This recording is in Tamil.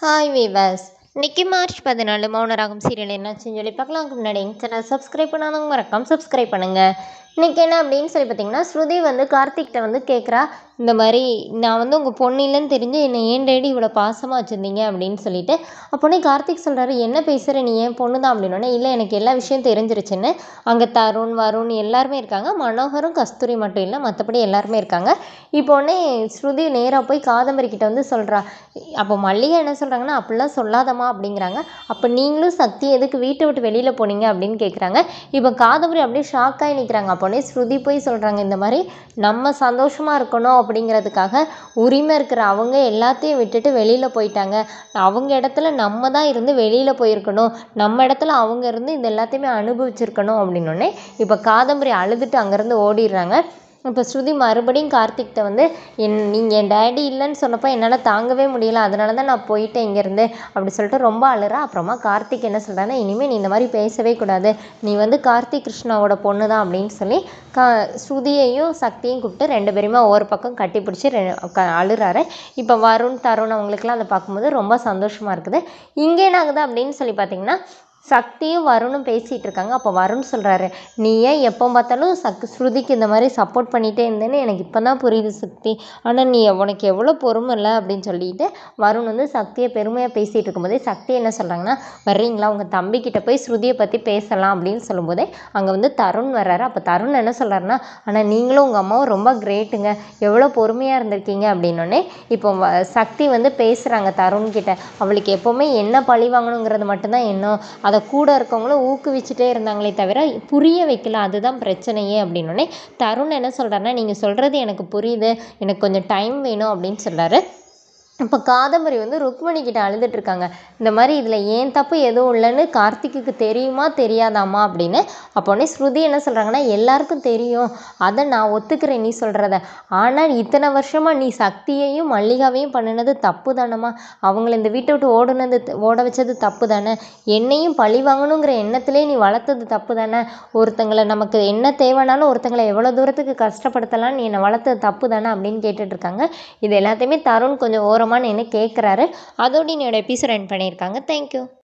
ஹாய் வீவர்ஸ் இன்னைக்கு மார்ச் பதினாலு மௌனராகம் சீரியல் என்னாச்சுன்னு சொல்லி பார்க்கலாம் அதுக்கு முன்னாடி எங்கள் சேனல் சப்ஸ்கிரைப் பண்ணாதவங்க மறக்காம சப்ஸ்கிரைப் பண்ணுங்கள் இன்றைக்கி என்ன அப்படின்னு சொல்லி பார்த்தீங்கன்னா ஸ்ருதி வந்து கார்த்திக்கிட்ட வந்து கேட்குறா இந்த மாதிரி நான் வந்து உங்கள் பொண்ணு இல்லைன்னு தெரிஞ்சு என்னை ஏன் டேடி இவ்வளோ பாசமாக வச்சுருந்தீங்க அப்படின்னு சொல்லிட்டு அப்போனே கார்த்திக் சொல்கிறாரு என்ன பேசுகிற நீ ஏன் பொண்ணு தான் அப்படின்னோடனே இல்லை எனக்கு எல்லா விஷயம் தெரிஞ்சிருச்சுன்னு அங்கே தருண் வருண் எல்லாருமே இருக்காங்க மனோகரும் கஸ்தூரி மட்டும் இல்லை மற்றபடி எல்லாருமே இருக்காங்க இப்போ உடனே ஸ்ருதி நேராக போய் காதம்பரி கிட்ட வந்து சொல்கிறா அப்போ மல்லிகை என்ன சொல்கிறாங்கன்னா அப்படிலாம் சொல்லாதம்மா அப்படிங்கிறாங்க அப்போ நீங்களும் சக்தி எதுக்கு வீட்டை விட்டு வெளியில் போனீங்க அப்படின்னு கேட்குறாங்க இப்போ காதம்பரி அப்படியே ஷாக்காகி நிற்கிறாங்க அப்போனே ஸ்ருதி போய் சொல்கிறாங்க இந்த மாதிரி நம்ம சந்தோஷமாக இருக்கணும் அப்படிங்கிறதுக்காக உரிமை இருக்கிற அவங்க எல்லாத்தையும் விட்டுட்டு வெளியில் போயிட்டாங்க அவங்க இடத்துல நம்ம தான் இருந்து வெளியில் போயிருக்கணும் நம்ம இடத்துல அவங்க இருந்து இது எல்லாத்தையுமே அனுபவிச்சிருக்கணும் அப்படின்னோடனே இப்போ காதம்பரி அழுதுட்டு அங்கேருந்து ஓடிடுறாங்க இப்போ ஸ்ருதி மறுபடியும் கார்த்திக்கிட்ட வந்து என் நீங்கள் என் டேடி இல்லைன்னு சொன்னப்போ என்னால் தாங்கவே முடியல அதனால தான் நான் போயிட்டேன் இங்கேருந்து அப்படி சொல்லிட்டு ரொம்ப அழுறா அப்புறமா கார்த்திக் என்ன சொல்கிறாங்கன்னா இனிமேல் நீ இந்த மாதிரி பேசவே கூடாது நீ வந்து கார்த்திக் கிருஷ்ணாவோட பொண்ணு தான் அப்படின்னு சொல்லி கா ஸ்ருதியையும் சக்தியும் கூப்பிட்டு ரெண்டு பேருமே ஒவ்வொரு பக்கம் கட்டி பிடிச்சி ரெ க அழுறாரு இப்போ வருண் தருண் அவங்களுக்குலாம் அதை பார்க்கும்போது ரொம்ப சந்தோஷமாக இருக்குது இங்கே என்ன ஆகுது அப்படின்னு சொல்லி பார்த்தீங்கன்னா சக்தியும் வருணும் பேசிகிட்டு இருக்காங்க அப்போ வருண் சொல்கிறாரு நீ ஏன் எப்போ பார்த்தாலும் சக் ஸ்ருதிக்கு இந்த மாதிரி சப்போர்ட் பண்ணிகிட்டே இருந்தேன்னு எனக்கு இப்போ தான் புரியுது சக்தி ஆனால் நீ உனக்கு எவ்வளோ பொறுமை இல்லை அப்படின்னு சொல்லிட்டு வருண் வந்து சக்தியை பெருமையாக பேசிகிட்டு இருக்கும்போதே சக்தி என்ன சொல்கிறாங்கன்னா வர்றீங்களா உங்கள் தம்பிக்கிட்ட போய் ஸ்ருதியை பற்றி பேசலாம் அப்படின்னு சொல்லும்போதே அங்கே வந்து தருண் வர்றாரு அப்போ தருண் என்ன சொல்கிறாருன்னா ஆனால் நீங்களும் உங்கள் அம்மாவும் ரொம்ப கிரேட்டுங்க எவ்வளோ பொறுமையாக இருந்திருக்கீங்க அப்படின்னோடனே இப்போ வ- சக்தி வந்து பேசுகிறாங்க தருண் கிட்ட அவளுக்கு எப்போவுமே என்ன பழி வாங்கணுங்கிறது மட்டும்தான் எண்ணம் அதை கூட இருக்கவங்களும் ஊக்குவிச்சுட்டே இருந்தாங்களே தவிர புரிய வைக்கல அதுதான் பிரச்சனையே அப்படின்னோடனே தருண் என்ன சொல்கிறாருன்னா நீங்கள் சொல்கிறது எனக்கு புரியுது எனக்கு கொஞ்சம் டைம் வேணும் அப்படின்னு சொல்கிறாரு இப்போ காதம்பரி வந்து ருக்மணி கிட்ட அழுதுட்டு இருக்காங்க இந்த மாதிரி இதில் ஏன் தப்பு எதுவும் இல்லைன்னு கார்த்திக்குக்கு தெரியுமா தெரியாதாம்மா அப்படின்னு அப்போனே ஸ்ருதி என்ன சொல்கிறாங்கன்னா எல்லாருக்கும் தெரியும் அதை நான் ஒத்துக்கிறேன் நீ சொல்கிறத ஆனால் இத்தனை வருஷமாக நீ சக்தியையும் மல்லிகாவையும் பண்ணினது தப்பு தானம்மா அவங்கள இந்த வீட்டை விட்டு ஓடுனது ஓட வச்சது தப்பு தானே என்னையும் பழி வாங்கணுங்கிற எண்ணத்திலே நீ வளர்த்தது தப்பு தானே ஒருத்தங்களை நமக்கு என்ன தேவைனாலும் ஒருத்தங்களை எவ்வளோ தூரத்துக்கு கஷ்டப்படுத்தலாம் நீ என்னை வளர்த்தது தப்பு தானே அப்படின்னு கேட்டுட்டு இருக்காங்க இது எல்லாத்தையுமே தருண் கொஞ்சம் ஓரமாக நின்று கேட்குறாரு அதோடு என்னோட எபிசோட் என் பண்ணியிருக்காங்க தேங்க்யூ